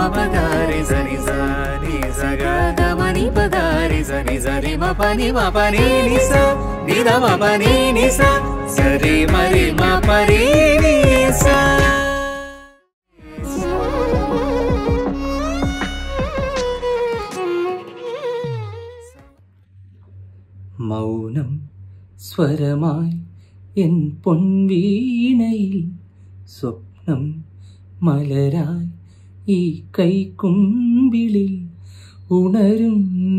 పగారి సరి సని సగ గమని పగారి సరి సరి మ పని మ పని ని స ని ద మ పని ని స సరి మరి మ పరి ని స മൗനം സ്വരമായി എൻ പൊൻവീണയിൽ സ്വപ്നം മലരായി ഈ കൈക്കുമ്പിളിൽ ഉണരും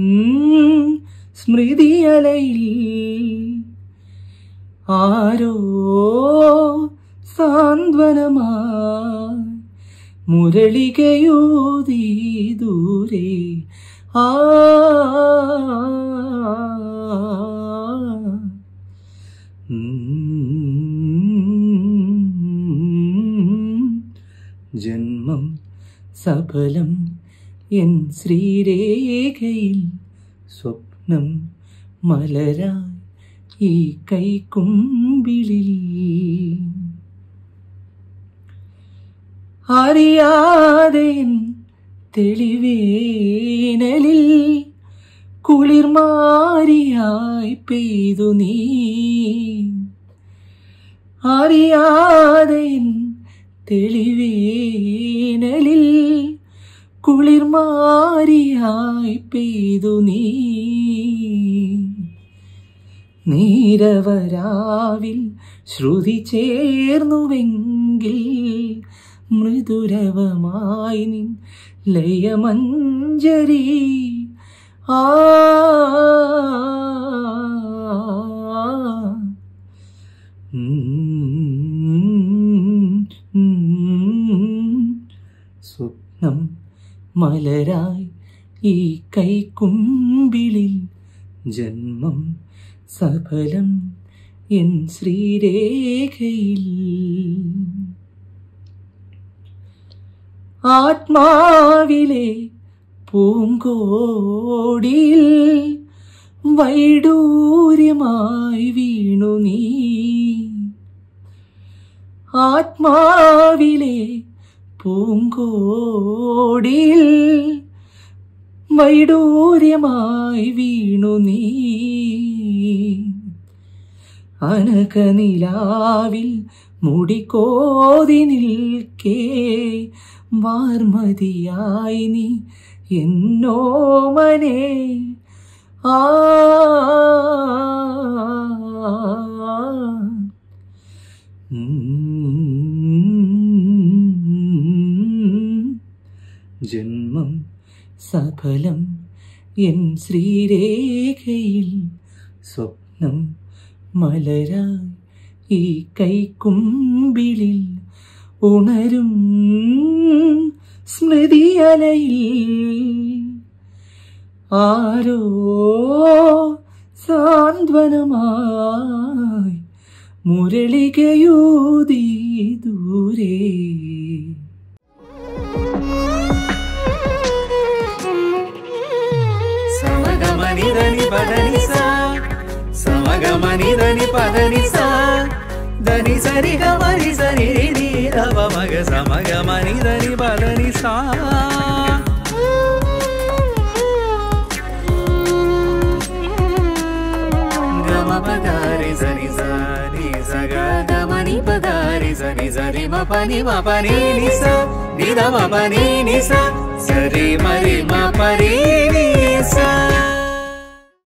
സ്മൃതിയലയിൽ ആരോ സാന്ത്വനമായി മുരളികയോതി ദൂരെ ആ ജന്മം സഫലം എൻ ശ്രീരേഖയിൽ സ്വപ്നം മലരായി ഈ കൈക്കുമ്പിളിൽ അറിയാതെ എൻ തെളിവേനലിൽ കുളിർമാരിയായി പെയ്തു നീ അറിയാതെ എൻ തെളിവേനലിൽ കുളിർമാരിയായി പെയ്തു നീ നീരവരാവിൽ ശ്രുതി ചേർന്നുവെങ്കിൽ മൃദുരവമായി നിൻ ലയമഞ്ജരി ആ സ്വപ്നം മലരായി ഈ കൈക്കുമ്പിളിൽ ജന്മം സഫലം എൻ ശ്രീരേഖയിൽ ആത്മാവിലെ പൂങ്കോടിയിൽ വൈഡൂര്യമായി വീണു നീ ആത്മാവിലെ പൂങ്കോടിയിൽ വൈഡൂര്യമായി വീണു നീ അനകനിലാവിൽ മുടിക്കോതി നിൽക്കേ വാർമതിയായി നീ എന്നോമനെ ആ ജന്മം സഫലം എൻ ശ്രീരേഖയിൽ സ്വപ്നം മലരായി ഈ കൈക്കുമ്പിളിൽ ഉണരും സ്മൃതിയലയിൽ ആരോ സാന്ത്വനമായി മുരളികയൂതി ദൂരെ సమగమని దని పదని సా సమగమని దని పదని సా దని సరి గమరి సరి ని రవ మగ సమగమని దని పదని సా గమ పగారి సరి సరి సగ గమని పగారి సరి సరి మ పని మ పని ని స ని ద మ పని ని స సరి మరి మ పరి